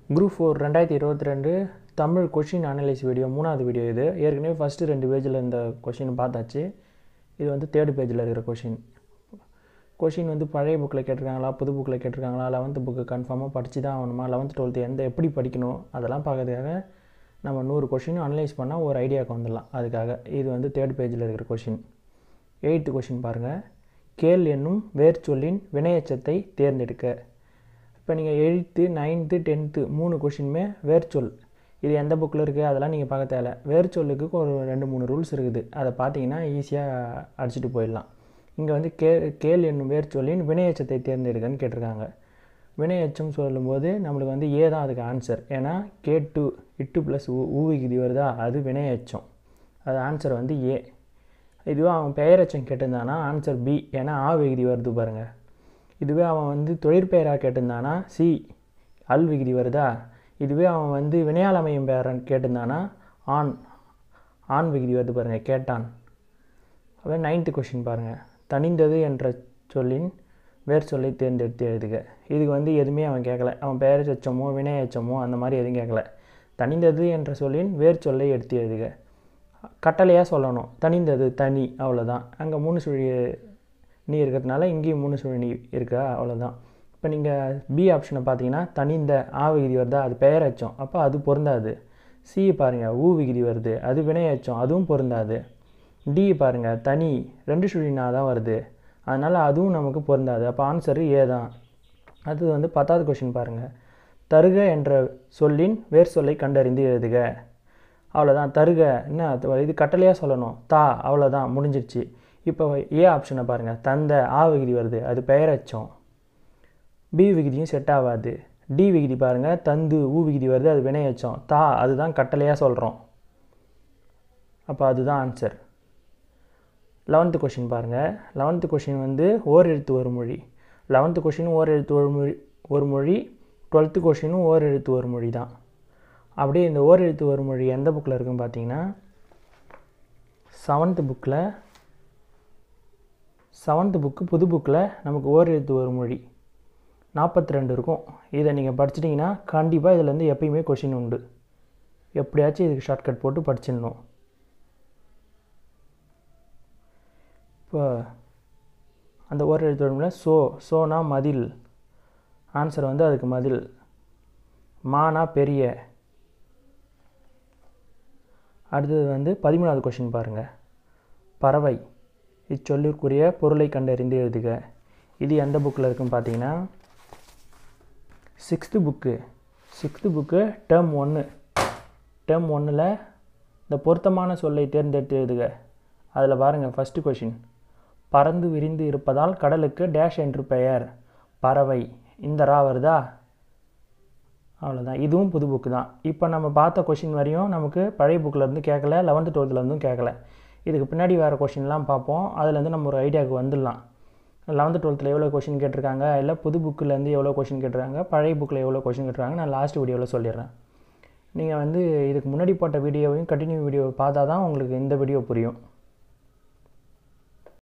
group four ரெண்டாயிரத்தி இருபத்தி ரெண்டு தமிழ் கொஷின் அனலைஸ் வீடியோ மூணாவது வீடியோ இது ஏற்கனவே ஃபஸ்ட்டு ரெண்டு பேஜில் இந்த கொஷின் பார்த்தாச்சு இது வந்து தேர்டு பேஜில் இருக்கிற கொஷின் கொஷின் வந்து பழைய புக்கில் கேட்டிருக்காங்களா புது புக்கில் கேட்டிருக்காங்களா லெவன்த்து புக்கு கன்ஃபார்மாக படித்து தான் ஆகணுமா லெவன்த்து டுவெல்த்து எந்த எப்படி படிக்கணும் அதெல்லாம் பார்க்கறதுக்காக நம்ம நூறு கொஷின் அனலைஸ் பண்ணால் ஒரு ஐடியாவுக்கு வந்துடலாம் அதுக்காக இது வந்து தேர்ட் பேஜில் இருக்கிற கொஷின் எயித்து கொஷின் பாருங்கள் கேள் என்னும் வேர்ச்சொல்லின் வினையச்சத்தை தேர்ந்தெடுக்க இப்போ நீங்கள் எயித்து நைன்த்து டென்த்து மூணு கொஷினுமே வேர்ச்சொல் இது எந்த புக்கில் இருக்குது அதெல்லாம் நீங்கள் பார்க்க தேவையில்ல வேர்ச்சொல்லுக்கு ஒரு ரெண்டு மூணு ரூல்ஸ் இருக்குது அதை பார்த்தீங்கன்னா ஈஸியாக அடிச்சுட்டு போயிடலாம் இங்கே வந்து கே கேள் என்னும் வேர்ச்சொல்லின் வினையச்சத்தை தேர்ந்தெடுக்கன்னு கேட்டிருக்காங்க வினையச்சம் சொல்லும்போது நம்மளுக்கு வந்து ஏ தான் அதுக்கு ஆன்சர் ஏன்னா கே டூ இட்டு ப்ளஸ் ஊ ஊவிகுதி வருதா அது வினையச்சம் அது ஆன்சர் வந்து ஏ இதுவே அவன் பெயரச்சம் கேட்டிருந்தானா ஆன்சர் பி ஏன்னா ஆ விகுதி வருது பாருங்கள் இதுவே அவன் வந்து தொழிற்பெயராக கேட்டிருந்தானா சி அல் விகுதி வருதா இதுவே அவன் வந்து வினையாளமையும் பெயரன் கேட்டிருந்தானா ஆண் ஆண் விகுதி வருது பாருங்கள் கேட்டான் அப்போ நைன்த்து கொஷின் பாருங்கள் தனிந்தது என்ற சொல்லின் வேர் சொல்லை தேர்ந்தெடுத்து எழுதுக இதுக்கு வந்து எதுவுமே அவன் கேட்கல அவன் பெயர் எச்சமோ வினை எச்சமோ அந்த மாதிரி எதுவும் கேட்கல தனிந்தது என்ற சொல்லின் வேர் சொல்லை எடுத்து எழுதுக கட்டளையாக சொல்லணும் தனிந்தது தனி அவ்வளோதான் அங்கே மூணு சுழி நீ இருக்கிறதுனால இங்கேயும் மூணு சுழி நீ இருக்கா அவ்வளோதான் இப்போ நீங்கள் பி ஆப்ஷனை பார்த்தீங்கன்னா தனிந்த ஆ விகுதி வருதா அது பெயர் அச்சம் அப்போ அது பொருந்தாது சி பாருங்கள் ஊ விகுதி வருது அது வினை அச்சம் அதுவும் பொருந்தாது டி பாருங்கள் தனி ரெண்டு சுழினா தான் வருது அதனால் அதுவும் நமக்கு பொருந்தாது அப்போ ஆன்சரு ஏ தான் அது வந்து பத்தாவது கொஷின் பாருங்கள் தருக என்ற சொல்லின் வேர் சொல்லை கண்டறிந்து எழுதுக அவ்வளோதான் தருக என்ன இது கட்டளையாக சொல்லணும் தா அவ்வளோதான் முடிஞ்சிருச்சு இப்போ ஏ ஆப்ஷனை பாருங்கள் தந்த ஆ விகுதி வருது அது பெயரச்சம் பி விகுதியும் செட் ஆகாது டி விகுதி பாருங்கள் தந்து ஊ விகுதி வருது அது வினையச்சம் தா அதுதான் கட்டளையாக சொல்கிறோம் அப்போ அதுதான் ஆன்சர் லெவன்த்து கொஷின் பாருங்கள் லெவன்த்து கொஷின் வந்து ஓர் எழுத்து ஒரு மொழி லெவன்த்து கொஷினும் ஓர் எழுத்து ஒரு மொழி ஒரு மொழி டுவெல்த்து கொஷினும் ஓர் எழுத்து ஒரு மொழி தான் அப்படியே இந்த ஓர் எழுத்து ஒரு மொழி எந்த புக்கில் இருக்குன்னு பார்த்தீங்கன்னா செவன்த்து புக்கில் செவன்த்து புக்கு புது புக்கில் நமக்கு ஓர் எழுத்து ஒரு மொழி நாற்பத்தி ரெண்டு இருக்கும் இதை நீங்கள் படிச்சிட்டிங்கன்னா கண்டிப்பாக இதிலேருந்து எப்பயுமே கொஷின் உண்டு எப்படியாச்சும் இதுக்கு ஷார்ட்கட் போட்டு படிச்சிடணும் இப்போ அந்த ஓர் எழுத்து ஒரு சோ சோனா மதில் ஆன்சர் வந்து அதுக்கு மதில் மானா பெரிய அடுத்தது வந்து பதிமூணாவது கொஷின் பாருங்கள் பறவை இச்சொல்லிற்குரிய பொருளை கண்டறிந்து எழுதுக இது எந்த புக்கில் இருக்குன்னு பார்த்தீங்கன்னா sixth book sixth book term ஒன்று டேர்ம் ஒன்றில் இந்த பொருத்தமான சொல்லை தேர்ந்தெடுத்து எழுதுக அதில் பாருங்கள் ஃபஸ்ட்டு கொஷின் பறந்து விரிந்து இருப்பதால் கடலுக்கு டேஷ் என்று பெயர் பறவை இந்த ரா வருதா அவ்வளோதான் இதுவும் புது புக்கு தான் இப்போ நம்ம பார்த்த கொஷின் வரையும் நமக்கு பழைய புக்கிலேருந்து கேட்கல லெவன்த்து டுவெல்த்துலேருந்தும் கேட்கல இதுக்கு பின்னாடி வேறு கொஷின்லாம் பார்ப்போம் அதுலேருந்து நம்ம ஒரு ஐடியாவுக்கு வந்துடலாம் லெவன்த்து டுவெல்த்தில் எவ்வளோ கொஷின் கேட்டிருக்காங்க இல்லை புது புக்கிலேருந்து எவ்வளோ கொஷின் கேட்டிருக்காங்க பழைய புக்கில் எவ்வளோ கொஷின் கேட்டிருக்காங்க நான் லாஸ்ட் வீடியோவில் சொல்லிடுறேன் நீங்கள் வந்து இதுக்கு முன்னாடி போட்ட வீடியோவையும் கண்டினியூ வீடியோ பார்த்தா தான் உங்களுக்கு இந்த வீடியோ புரியும்